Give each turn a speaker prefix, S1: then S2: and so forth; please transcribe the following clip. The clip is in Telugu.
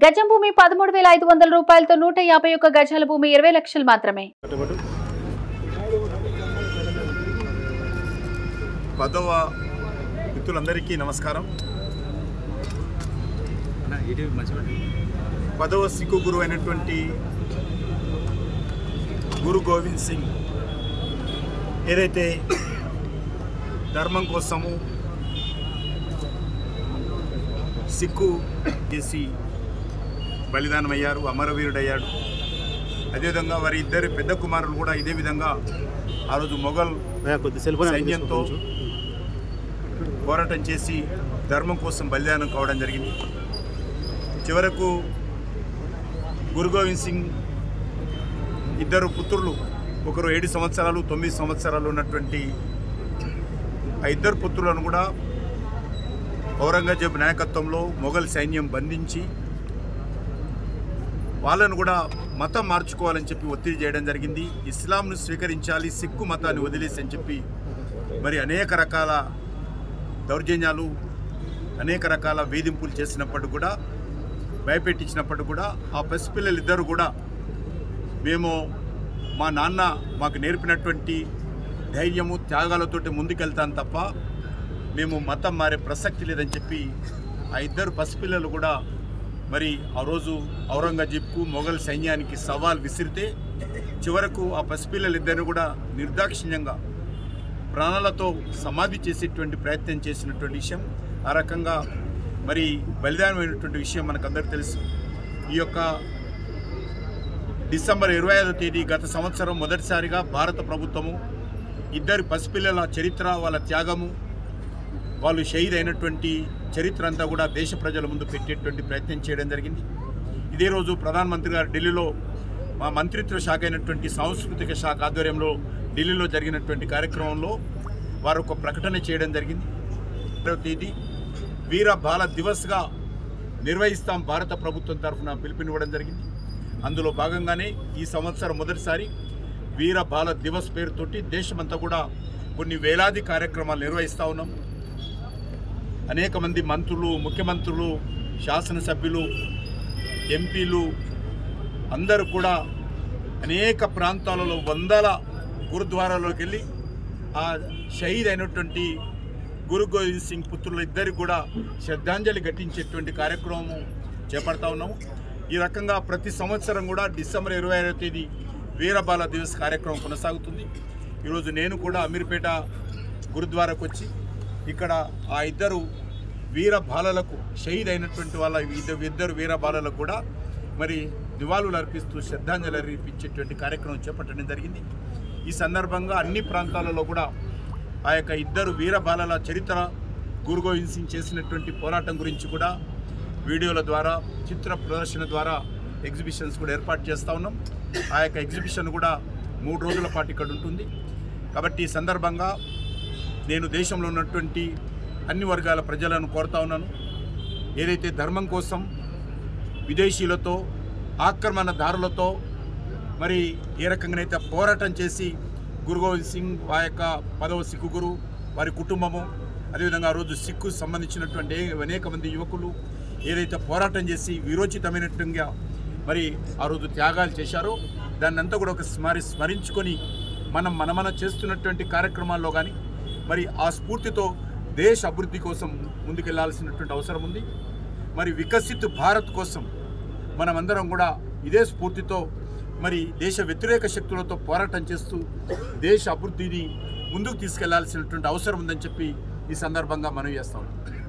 S1: గజం భూమి పదమూడు వేల ఐదు వందల రూపాయలతో నూట యాభై ఒక్క గజాల భూమి ఇరవై లక్షలు మాత్రమే
S2: పదవ మిత్రులందరికీ నమస్కారం పదవ సిక్కు గురువు అయినటువంటి గురు గోవింద్ సింగ్ ఏదైతే ధర్మం కోసము సిక్కు చేసి బలిదానమయ్యారు అమరవీరుడయ్యాడు అదేవిధంగా వారి ఇద్దరు పెద్ద కుమారులు కూడా ఇదే విధంగా ఆ రోజు మొఘల్
S3: కొద్ది సెల్ ఫోన్
S2: సైన్యంతో పోరాటం చేసి ధర్మం కోసం బలిదానం కావడం జరిగింది చివరకు గురు గోవింద్ సింగ్ ఇద్దరు పుత్రులు ఒకరు ఏడు సంవత్సరాలు తొమ్మిది సంవత్సరాలు ఉన్నటువంటి ఆ ఇద్దరు పుత్రులను కూడా ఔరంగజేబ్ నాయకత్వంలో మొఘల్ సైన్యం బంధించి వాళ్ళను కూడా మతం మార్చుకోవాలని చెప్పి ఒత్తిడి చేయడం జరిగింది ఇస్లాంను స్వీకరించాలి సిక్కు మతాన్ని వదిలేసి అని చెప్పి మరి అనేక రకాల దౌర్జన్యాలు అనేక రకాల వేధింపులు చేసినప్పుడు కూడా భయపెట్టించినప్పుడు కూడా ఆ పసిపిల్లలు ఇద్దరు కూడా మేము మా నాన్న మాకు నేర్పినటువంటి ధైర్యము త్యాగాలతోటి ముందుకెళ్తాం తప్ప మేము మతం మారే ప్రసక్తి లేదని చెప్పి ఆ ఇద్దరు పసిపిల్లలు కూడా మరి ఆ రోజు ఔరంగజేబ్కు మొఘల్ సైన్యానికి సవాల్ విసిరితే చివరకు ఆ పసిపిల్లలు ఇద్దరు కూడా నిర్దాక్షిణ్యంగా ప్రాణాలతో సమాధి చేసేటువంటి ప్రయత్నం చేసినటువంటి విషయం ఆ రకంగా మరి బలిదానమైనటువంటి విషయం మనకందరికీ తెలుసు ఈ యొక్క డిసెంబర్ ఇరవై ఐదో తేదీ గత సంవత్సరం మొదటిసారిగా భారత ప్రభుత్వము ఇద్దరు పసిపిల్లల చరిత్ర వాళ్ళ త్యాగము వాళ్ళు షహీద్ అయినటువంటి చరిత్ర అంతా కూడా దేశ ప్రజల ముందు పెట్టేటువంటి ప్రయత్నం చేయడం జరిగింది ఇదే రోజు ప్రధానమంత్రి గారు ఢిల్లీలో మా మంత్రిత్వ శాఖ అయినటువంటి సాంస్కృతిక శాఖ ఆధ్వర్యంలో ఢిల్లీలో జరిగినటువంటి కార్యక్రమంలో వారు ఒక ప్రకటన చేయడం జరిగింది ఇరవై తేదీ వీర బాల దివస్గా నిర్వహిస్తాం భారత ప్రభుత్వం తరఫున పిలుపునివ్వడం జరిగింది అందులో భాగంగానే ఈ సంవత్సరం మొదటిసారి వీర బాల దివస్ పేరుతోటి దేశమంతా కూడా కొన్ని వేలాది కార్యక్రమాలు నిర్వహిస్తూ ఉన్నాం అనేక మంది మంత్రులు ముఖ్యమంత్రులు శాసనసభ్యులు ఎంపీలు అందరూ కూడా అనేక ప్రాంతాలలో వందల గురుద్వారాలోకి వెళ్ళి ఆ షహీద్ అయినటువంటి గురు గోవింద్ సింగ్ పుత్రులు ఇద్దరికి కూడా శ్రద్ధాంజలి ఘటించేటువంటి కార్యక్రమం చేపడతా ఉన్నాము ఈ రకంగా ప్రతి సంవత్సరం కూడా డిసెంబర్ ఇరవై ఐదవ తేదీ వీరబాల దివస్ కార్యక్రమం కొనసాగుతుంది ఈరోజు నేను కూడా అమీర్పేట గురుద్వారాకు వచ్చి ఇక్కడ ఆ ఇద్దరు వీర బాలలకు షహీద్ అయినటువంటి వాళ్ళ ఇద్దరు ఇద్దరు వీర బాలలకు కూడా మరి నివాళులు అర్పిస్తూ శ్రద్ధాంజలి అర్పించేటువంటి కార్యక్రమం చేపట్టడం జరిగింది ఈ సందర్భంగా అన్ని ప్రాంతాలలో కూడా ఆ యొక్క ఇద్దరు వీర బాలల చరిత్ర గురు గోవింద్ సింగ్ చేసినటువంటి పోరాటం గురించి కూడా వీడియోల ద్వారా చిత్ర ప్రదర్శన ద్వారా ఎగ్జిబిషన్స్ కూడా ఏర్పాటు చేస్తూ ఉన్నాం ఆ యొక్క ఎగ్జిబిషన్ కూడా మూడు రోజుల పాటు ఇక్కడ ఉంటుంది కాబట్టి ఈ సందర్భంగా నేను దేశంలో ఉన్నటువంటి అన్ని వర్గాల ప్రజలను కోరుతా ఉన్నాను ఏదైతే ధర్మం కోసం విదేశీయులతో ఆక్రమణదారులతో మరి ఏ రకంగానైతే పోరాటం చేసి గురు గోవింద్ సింగ్ ఆ యొక్క పదవ సిక్కు గురు వారి కుటుంబము అదేవిధంగా ఆ రోజు సిక్కు సంబంధించినటువంటి అనేక మంది యువకులు ఏదైతే పోరాటం చేసి విరోచితమైనట్టుగా మరి ఆ రోజు త్యాగాలు చేశారో దాన్ని అంతా కూడా ఒక స్మరి స్మరించుకొని మనం మన మన చేస్తున్నటువంటి కార్యక్రమాల్లో కానీ మరి ఆ స్ఫూర్తితో దేశ అభివృద్ధి కోసం ముందుకెళ్లాల్సినటువంటి అవసరం ఉంది మరి వికసిత్ భారత్ కోసం మనమందరం కూడా ఇదే స్ఫూర్తితో మరి దేశ వ్యతిరేక శక్తులతో పోరాటం చేస్తూ దేశ అభివృద్ధిని ముందుకు తీసుకెళ్లాల్సినటువంటి అవసరం ఉందని చెప్పి ఈ సందర్భంగా మనం చేస్తాం